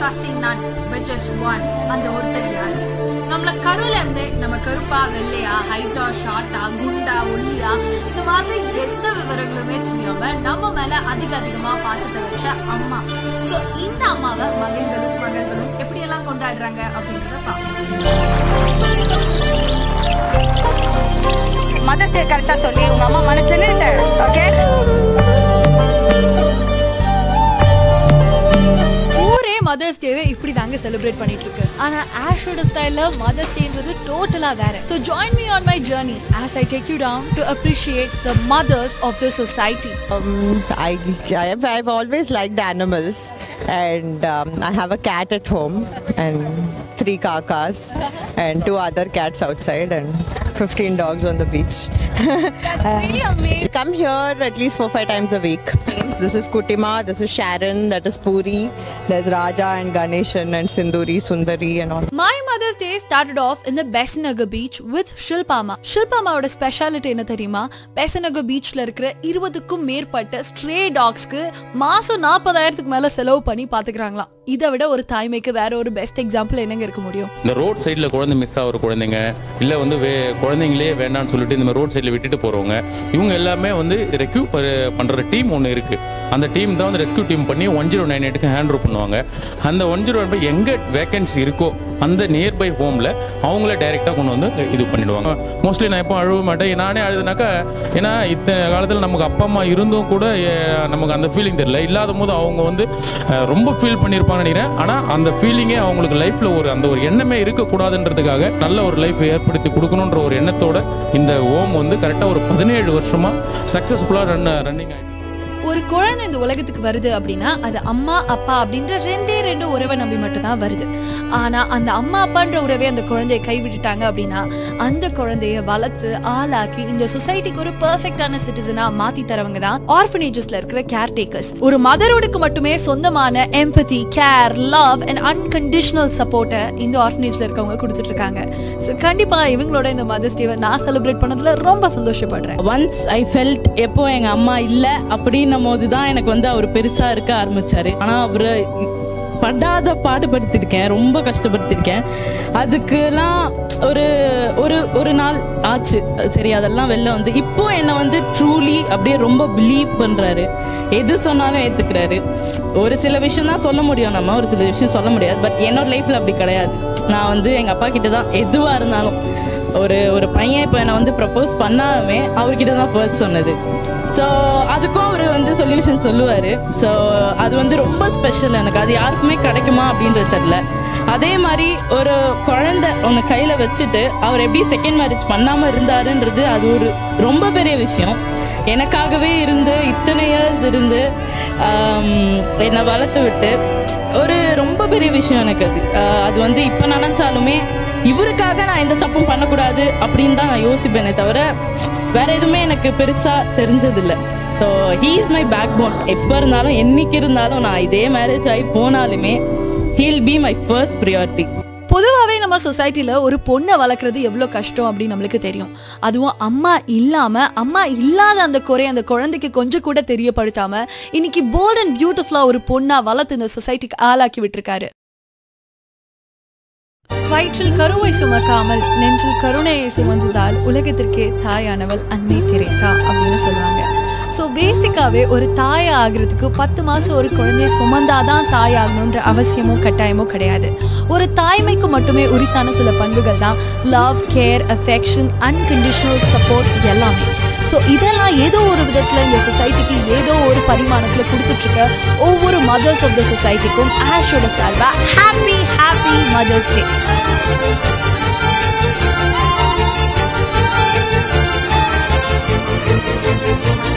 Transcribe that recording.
Contrasting none which is one அந்த ஒருத்தர் யாரு நம்மள கருல இருந்து நம்ம கருப்பா வெள்ளையா ஹைட்டா ஷார்ட்டா குண்டா ஒல்லியா இந்த மாதிரி எந்த விவரங்களுமே தெரியாம நம்ம மேல அதிக அதிகமா பாசத்தை வச்ச அம்மா சோ இந்த அம்மாவை மகன்களும் மகள்களும் எப்படி எல்லாம் கொண்டாடுறாங்க அப்படின்றத பார்ப்போம் மதர்ஸ் டே கரெக்டா சொல்லி உங்க அம்மா மனசுல நிறுத்த ஓகே ஊரே மதர்ஸ் டேவை இப்படி தாங்க செலிப்ரேட் பண்ணிட்டு இருக்கு ஆனா ஆஷோட ஸ்டைல்ல மதர்ஸ் டேன்றது டோட்டலா வேற so join me on my journey as I take you down to appreciate the mothers of the society Um, I, I've, I've always liked animals, and um, I have a cat at home, and three kakas, and two other cats outside, and 15 dogs on the beach. really amazing. Come here at least four five times a week. This is Kutima, this is Sharon, that is Puri, there's Raja and Ganeshan and Sinduri, Sundari, and all. My Mother's Day started off in the Besanagar beach with Shilpama ஷில்பாமாவோட speciality என்ன தெரியுமா பெசனகர் பீச்ல இருக்கிற இருபதுக்கும் மேற்பட்ட stray டாக்ஸ்க்கு மாசம் நாற்பதாயிரத்துக்கு மேல செலவு பண்ணி பாத்துக்கிறாங்களாம் இதை விட ஒரு தாய்மைக்கு வேற ஒரு பெஸ்ட் எக்ஸாம்பிள் என்னங்க இருக்க முடியும் இந்த ரோட் சைடில் குழந்தை மிஸ் ஆகிற குழந்தைங்க இல்லை வந்து வே குழந்தைங்களே வேண்டாம்னு சொல்லிட்டு இந்த மாதிரி ரோட் சைடில் விட்டுட்டு போகிறவங்க இவங்க எல்லாமே வந்து ரெக்யூ பண்ணுற டீம் ஒன்று இருக்குது அந்த டீம் தான் வந்து ரெஸ்க்யூ டீம் பண்ணி ஒன் ஜீரோ நைன் எயிட்டுக்கு ஹேண்ட் ரோப் பண்ணுவாங்க அந்த ஒன் ஜீரோ நைன் எங்கே வேகன்சி இருக்கோ அந்த நியர்பை ஹோமில் அவங்கள டைரெக்டாக கொண்டு வந்து இது பண்ணிடுவாங்க மோஸ்ட்லி நான் எப்போ அழுவ மாட்டேன் நானே அழுதுனாக்கா ஏன்னா இத்தனை காலத்தில் நமக்கு அப்பா அம்மா இருந்தும் கூட ஏ, நமக்கு அந்த ஃபீலிங் தெரியல இல்லாத போது அவங்க வந்து அஹ், ரொம்ப ஃபீல் பண்ணியிருப்பாங்கன்னு நினைக்கிறேன் ஆனால் அந்த ஃபீலிங்கே அவங்களுக்கு லைஃப்பில் ஒரு அந்த ஒரு எண்ணமே இருக்கக்கூடாதுன்றதுக்காக நல்ல ஒரு லைஃப் ஏற்படுத்தி கொடுக்கணுன்ற ஒரு எண்ணத்தோட இந்த ஓம் வந்து கரெக்டாக ஒரு பதினேழு வருஷமாக சக்ஸஸ்ஃபுல்லாக ரன் ரன்னிங் ஆகிட்டு ஒரு குழந்தை இந்த உலகத்துக்கு வருது அப்படின்னா அது அம்மா அப்பா அப்படின்ற ரெண்டே ரெண்டு உறவை நம்பி மட்டும்தான் வருது ஆனா அந்த அம்மா அப்பான்ற உறவே அந்த குழந்தைய கைவிட்டுட்டாங்க அப்படின்னா அந்த குழந்தைய வளர்த்து ஆளாக்கி இந்த சொசைட்டிக்கு ஒரு பெர்ஃபெக்டான சிட்டிசனா மாத்தி தரவங்க தான் ஆர்ஃபனேஜஸ்ல இருக்கிற கேர் டேக்கர்ஸ் ஒரு மதரோடுக்கு மட்டுமே சொந்தமான empathy care love and unconditional சப்போர்ட்டை இந்த ஆர்ஃபனேஜ்ல இருக்கவங்க கொடுத்துட்டு இருக்காங்க ஸோ கண்டிப்பா இவங்களோட இந்த மதர்ஸ் டேவை நான் செலிப்ரேட் பண்ணதுல ரொம்ப சந்தோஷப்படுறேன் ஒன்ஸ் ஐ ஃபெல்ட் எப்போ எங்க அம்மா இல்ல அப்படின்னும் போது தான் எனக்கு வந்து அவர் பெருசா இருக்க ஆரம்பிச்சாரு ஆனா அவரை படாத பாடுபடுத்திருக்கேன் ரொம்ப கஷ்டப்படுத்திருக்கேன் அதுக்கெல்லாம் ஒரு ஒரு ஒரு நாள் ஆச்சு சரி அதெல்லாம் வெளில வந்து இப்போ என்னை வந்து ட்ரூலி அப்படியே ரொம்ப பிலீவ் பண்றாரு எது சொன்னாலும் ஏத்துக்கிறாரு ஒரு சில விஷயம் தான் சொல்ல முடியும் நம்ம ஒரு சில விஷயம் சொல்ல முடியாது பட் என்னோட லைஃப்ல அப்படி கிடையாது நான் வந்து எங்க அப்பா கிட்ட தான் எதுவா இருந்தாலும் ஒரு ஒரு பையன் இப்போ என்னை வந்து ப்ரப்போஸ் பண்ணாலுமே அவர்கிட்ட தான் ஃபர்ஸ்ட் சொன்னது ஸோ அதுக்கும் அவர் வந்து சொல்யூஷன் சொல்லுவார் ஸோ அது வந்து ரொம்ப ஸ்பெஷல் எனக்கு அது யாருக்குமே கிடைக்குமா அப்படின்றது தெரில அதே மாதிரி ஒரு குழந்தை ஒன்று கையில் வச்சுட்டு அவர் எப்படி செகண்ட் மேரேஜ் பண்ணாமல் இருந்தாருன்றது அது ஒரு ரொம்ப பெரிய விஷயம் எனக்காகவே இருந்து இத்தனை இயர்ஸ் இருந்து ஆம், என்னை வளர்த்து விட்டு ஒரு ரொம்ப பெரிய விஷயம் எனக்கு அது ஆஹ் அது வந்து இப்போ நினச்சாலுமே இவருக்காக நான் எந்த தப்பும் பண்ணக்கூடாது அப்படின்னு தான் நான் யோசிப்பேனே தவிர வேற எதுவுமே எனக்கு பெருசா தெரிஞ்சதில்லை so he is my backbone எப்போ இருந்தாலும் என்னைக்கு இருந்தாலும் நான் இதே மேரேஜ் ஆகி போனாலுமே he'll be my first priority பொதுவாகவே நம்ம சொசைட்டில ஒரு பொண்ணை வளர்க்குறது எவ்வளோ கஷ்டம் அப்படின்னு நம்மளுக்கு தெரியும் அதுவும் அம்மா இல்லாம அம்மா இல்லாத அந்த குறை அந்த குழந்தைக்கு கொஞ்சம் கூட தெரியப்படுத்தாம இன்னைக்கு போல்ட் அண்ட் பியூட்டிஃபுல்லா ஒரு பொண்ணா வளர்த்து இந்த சொசைட்டிக்கு ஆளாக்கி விட்டுருக்காரு வயிற்றில் கருவை சுமக்காமல் நெஞ்சில் கருணையை சுமந்ததால் உலகத்திற்கே தாயானவள் அன்னை தெரேசா அப்படின்னு சொல்லுவாங்க ஸோ பேசிக்காவே ஒரு தாய் ஆகிறதுக்கு பத்து மாசம் ஒரு குழந்தைய சுமந்தாதான் தாய் ஆகணுன்ற அவசியமோ கட்டாயமோ கிடையாது ஒரு தாய்மைக்கு மட்டுமே உரித்தான சில பண்புகள் தான் love care affection unconditional support எல்லாமே ஸோ இதெல்லாம் ஏதோ ஒரு விதத்தில் இந்த சொசைட்டிக்கு ஏதோ ஒரு பரிமாணத்தில் கொடுத்துட்டு இருக்க ஒவ்வொரு மதர்ஸ் ஆஃப் த சொசைட்டிக்கும் ஆஷோட சார்பா happy happy mothers day Thank you.